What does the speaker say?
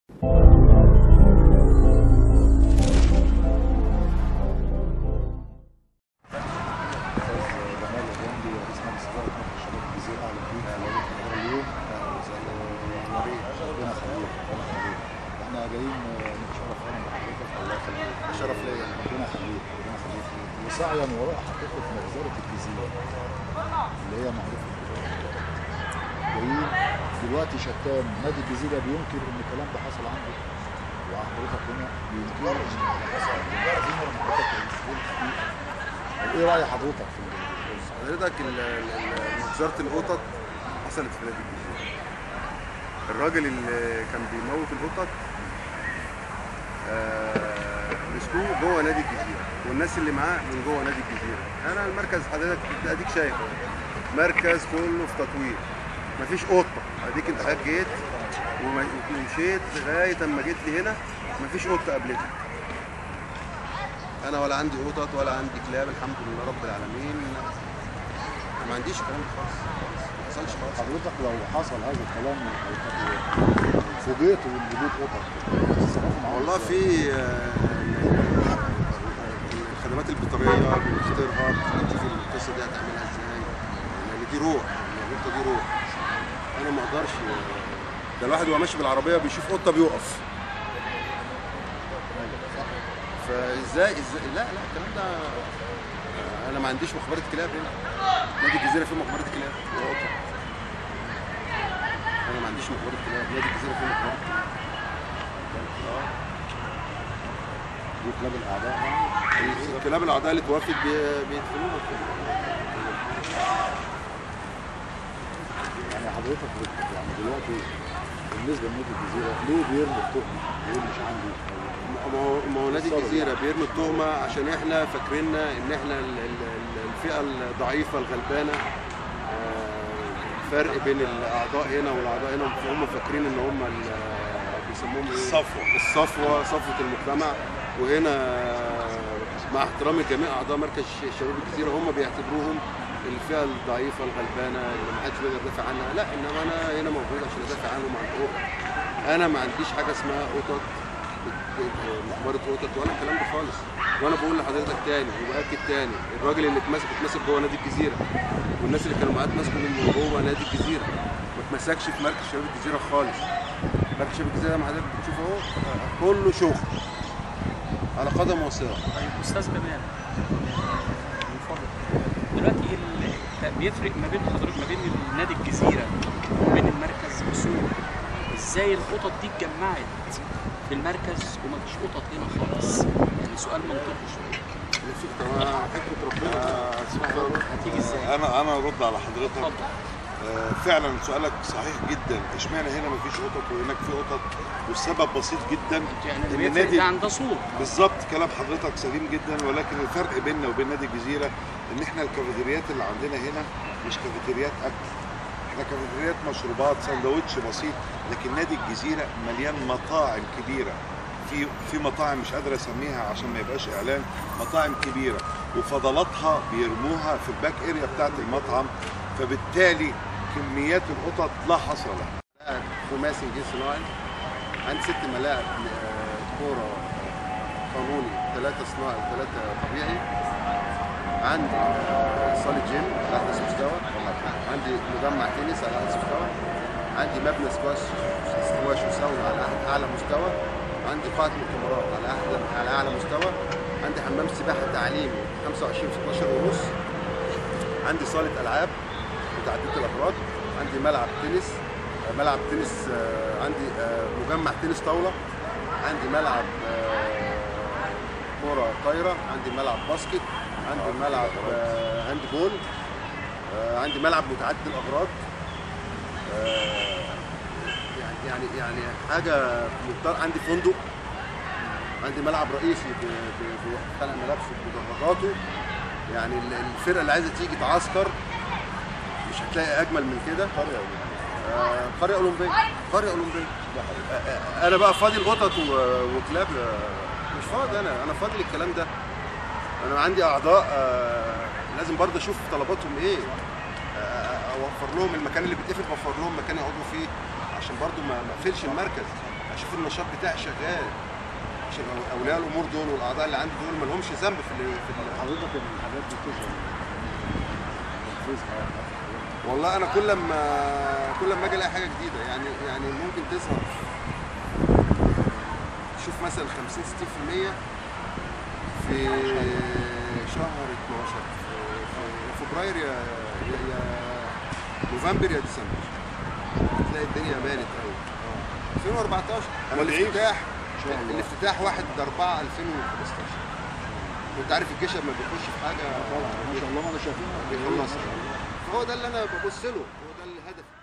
احنا جايين نتشرف هنا بحضرتك الله يخليك شرف ليا ربنا يخليك ربنا يخليك وسعيا وراء حقيقه مجزره الجزيره اللي هي معروفه جايين دلوقتي شتان نادي الجزيره بينكر ان الكلام ده حصل عنده وحضرتك هنا بينكر ان ده حصل عايزين نعرف حضرتك ايه الحقيقه ايه راي حضرتك في الموضوع؟ حضرتك ال- ال- ال- مجزرة القطط حصلت في نادي الجزيرة الراجل اللي كان بيموت القطط آه، مسكوه جوه نادي الجزيرة والناس اللي معاه من جوه نادي الجزيرة أنا المركز حضرتك أديك شايف مركز كله في تطوير مفيش قطة أديك أنت حضرتك جيت وم- ومشيت لغاية أما جيت لي هنا مفيش قطة قابلتك انا ولا عندي قطط ولا عندي كلاب الحمد لله رب العالمين ما عنديش الكلام ده خالص ما حصلش خالص حضرتك لو حصل هذا الكلام فوجئتوا بوجود قطط تتصرفوا معاهم والله إزاي؟ في آه، الخدمات البيطريه بنختارها بنشوف القصه دي هتعملها ازاي لان دي روح القطه دي روح انا ما اقدرش ده الواحد وهو ماشي بالعربيه بيشوف قطه بيقف فازاي ازاي لا لا الكلام ده آه، انا ما عنديش مقبره كلاب هنا نادي الجزيره فيه مقبره كلاب وقطط انا ما عنديش مقبره كلاب نادي الجزيره فيه مقبره كلاب آه. دي كلاب الاعداء يعني الكلاب الاعضاء اللي توفت بي- بيدفنوها يعني حضرتك بت- يعني دلوقتي بالنسبه لنادي الجزيره ليه بيرموا التهمه؟ يقول مش عندي ما هو ما هو نادي بالظبط. الجزيره بيرمي التهمه عشان احنا فاكريننا ان احنا ال- ال- ال- الفئه الضعيفه الغلبانه آه، الفرق بين الاعضاء هنا والاعضاء هنا هم فاكرين ان هم ال- بيسموهم ايه؟ الصفوة. الصفوه صفوه المجتمع وهنا مع احترامي لجميع اعضاء مركز ش- شباب الجزيره هم بيعتبروهم الفئه الضعيفه الغلبانه اللي ما حدش بيقدر يدافع عنها لا انما انا هنا موجود عشان ادافع عنهم عن حقوقهم انا ما عنديش حاجه اسمها قطط مقبره قطط ولا الكلام ده خالص وانا بقول لحضرتك تاني وباكد تاني الراجل اللي اتمسك اتمسك جوه نادي الجزيره والناس اللي كانوا معاه اتمسكوا من جوه نادي الجزيره ما اتمسكش في مركز شباب الجزيره خالص مركز شباب الجزيره زي ما حضرتك بتشوف اهو كله شغل على قدم وساق طيب استاذ جمال من فضلك دلوقتي ال- بيفرق ما بين حضرتك ما بين نادي الجزيره وبين المركز بسوق ازاي القطط دي اتجمعت في المركز وما فيش قطط هنا خالص يعني سؤال منطقي شويه نشوف طبعا حكمه ربنا سبحان الله هتيجي ازاي انا انا ارد على حضرتك اتفضل آه، فعلا سؤالك صحيح جدا اشمعنى هنا مفيش قطط وهناك في قطط والسبب بسيط جدا يعني ان اللي بيفرق نادي ده عن ده صوت بالظبط كلام حضرتك سليم جدا ولكن الفرق بيننا وبين نادي الجزيره ان احنا الكافيتريات اللي عندنا هنا مش كافيتريات اكل احنا كافيتريات مشروبات سندوتش بسيط لكن نادي الجزيره مليان مطاعم كبيره في في مطاعم مش قادر اسميها عشان ما يبقاش اعلان مطاعم كبيره وفضلاتها بيرموها في الباك اريا بتاعت المطعم فبالتالي كميات القطط لا حصر لها ملاعب خماسي جنس صناعي عندي ست ملاعب آه، كوره قانوني ثلاثه صناعي وثلاثه طبيعي عندي آه، صاله جيم على احدث مستوى عندي مجمع تنس على احدث مستوى عندي مبنى سكواش سكواش وساونا على أح- اعلى مستوى عندي قاعه مؤتمرات على احلى على اعلى مستوى عندي حمام سباحه تعليمي 25 في 12 ونص عندي صاله العاب متعدده الافراد عندي ملعب تنس آه، ملعب تنس آه، عندي آه، مجمع تنس طاوله عندي ملعب آه، كره طايره عندي ملعب باسكت عندي ملعب آه، هاند بول آه، عندي ملعب متعدد الاغراض آه، يعني يعني يعني حاجه مضطر عندي فندق عندي ملعب رئيسي ب- ب- بخلع ملابسه بدراجاته يعني ال- الفرقه اللي عايزه تيجي تعسكر مش هتلاقي اجمل من كده آه، قريه اولمبيه قريه اولمبيه آه، آه، انا بقى فاضي القطط و- وكلاب آه، مش فاضي انا انا فاضي للكلام ده انا عندي اعضاء آه، لازم برضه اشوف طلباتهم ايه آه، اوفر لهم المكان اللي بيتقفل بوفر لهم مكان يقعدوا فيه عشان برضه ما ما اقفلش المركز اشوف النشاط بتاعي شغال عشان أو- اولياء الامور دول والاعضاء اللي عندي دول ما لهمش ذنب في ال- في ال- حضرتك ان الحاجات دي تظهر تنفيذها والله انا كل ما كل ما اجي الاقي حاجه جديده يعني يعني ممكن تظهر تشوف مثلا 50 60% في شهر 12 في في فبراير يا يا يا نوفمبر يا ديسمبر تلاقي الدنيا بانت قوي 2014 أنا بعيد. والافتتاح إن شاء الله. الافتتاح 1 4 2015 وانت عارف الجيش لما بيخش في حاجه طبعا ما شاء الله ما انا شايفين بيخلصها فهو ده اللي انا ببص له هو ده الهدف